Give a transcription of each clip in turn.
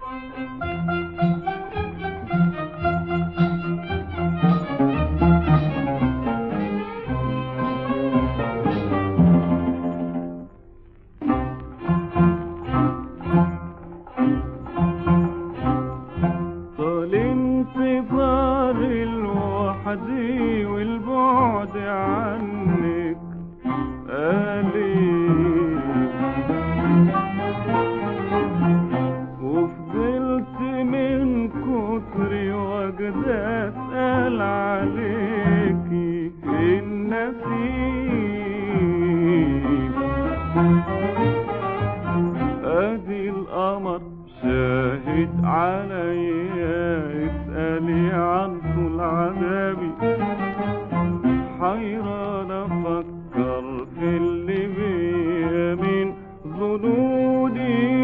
طال انتظار الوحدي والبعد عنك أليم وفضلت من كتر وجد أسأل عليكي النسيم ادي القمر شاهد عليا اسألي عن طول عذابي حيران افكر في اللي بيا من ظنوني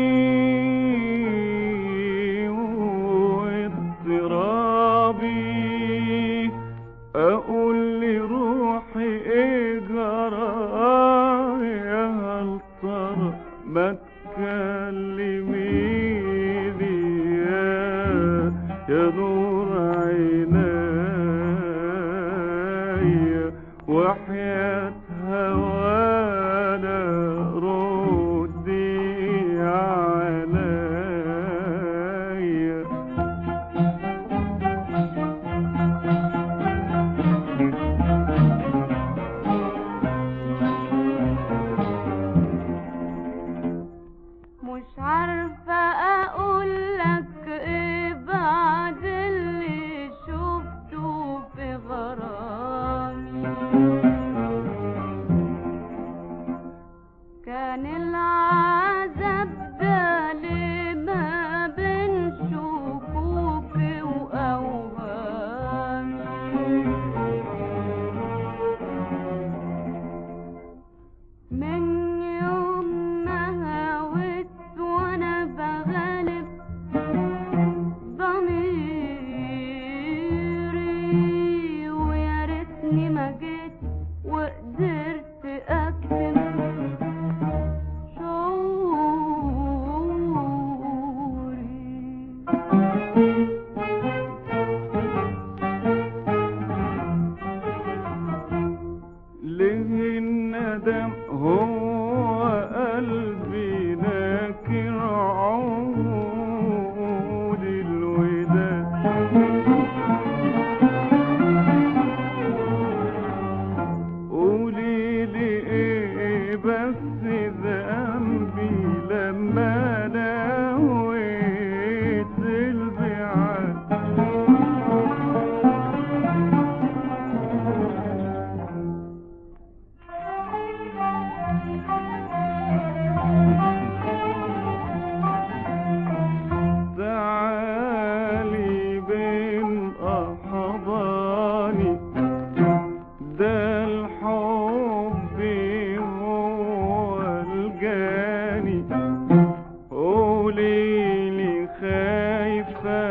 واضطرابي اقول لروحي ايه جرى يا هل ترى ما تكلميني يا يا نور عيني وحياة هوانا ردي عليا مش عارفة أقول لك إيه بعد اللي شفته في غرامي كان العذاب ده ليه ما بين شكوكي وأوهامي من يوم ما هويت وانا بغلب ضميري ويا ريتني ما جيت وقدرت اكتم ليه الندم هو قلبي ناكر عود الوداد قولي لي ايه بس ذنبي لما نويت البعاد تعالي بين أحضاني ده الحب هو الجاني قولي لي خايفة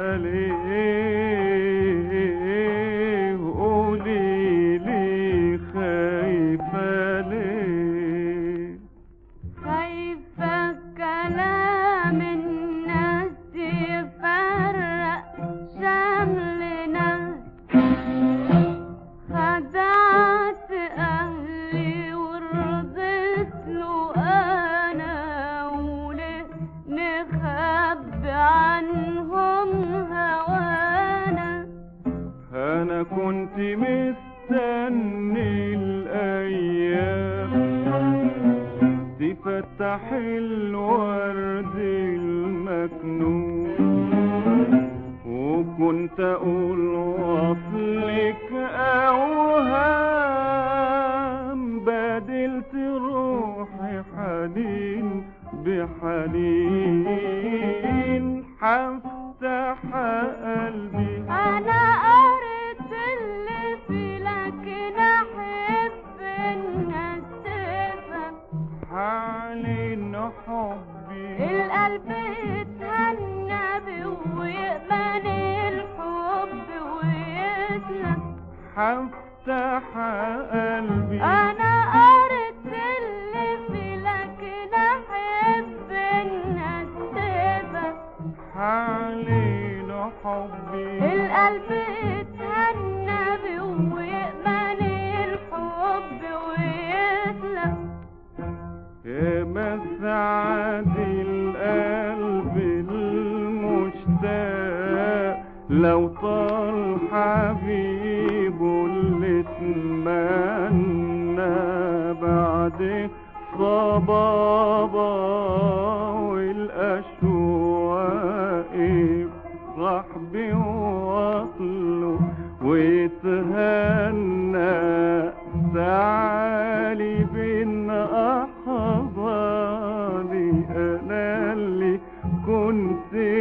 ليه قولي لي خايفة ليه خايفة كلام الناس يفرق شملنا خدعت أهلي ورضيت له أنا وليه نخبي عنهم هوانا أنا كنت مستني الأيام تفتح الورد المكنون وكنت أقول وصلك أوهام بدلت روحي حنين بحنين هفتح قلبي أنا قريت اللي فيه لكن أحب الناس تفهم حالين حبي القلب يتهنى بيه ويأمن الحب ويسلم هفتح قلبي أنا قريت اللي فيه لكن أحب الناس تفهم حبي القلب اتهنى بيه ويأمن الحب ويسلم يا مسعد القلب المشتاق لو طال حبيبه اللي اتمنى بعد صبابة والأشواق يفرح بوصله ويتهنى تعالي بين أحضاني أنا اللي كنت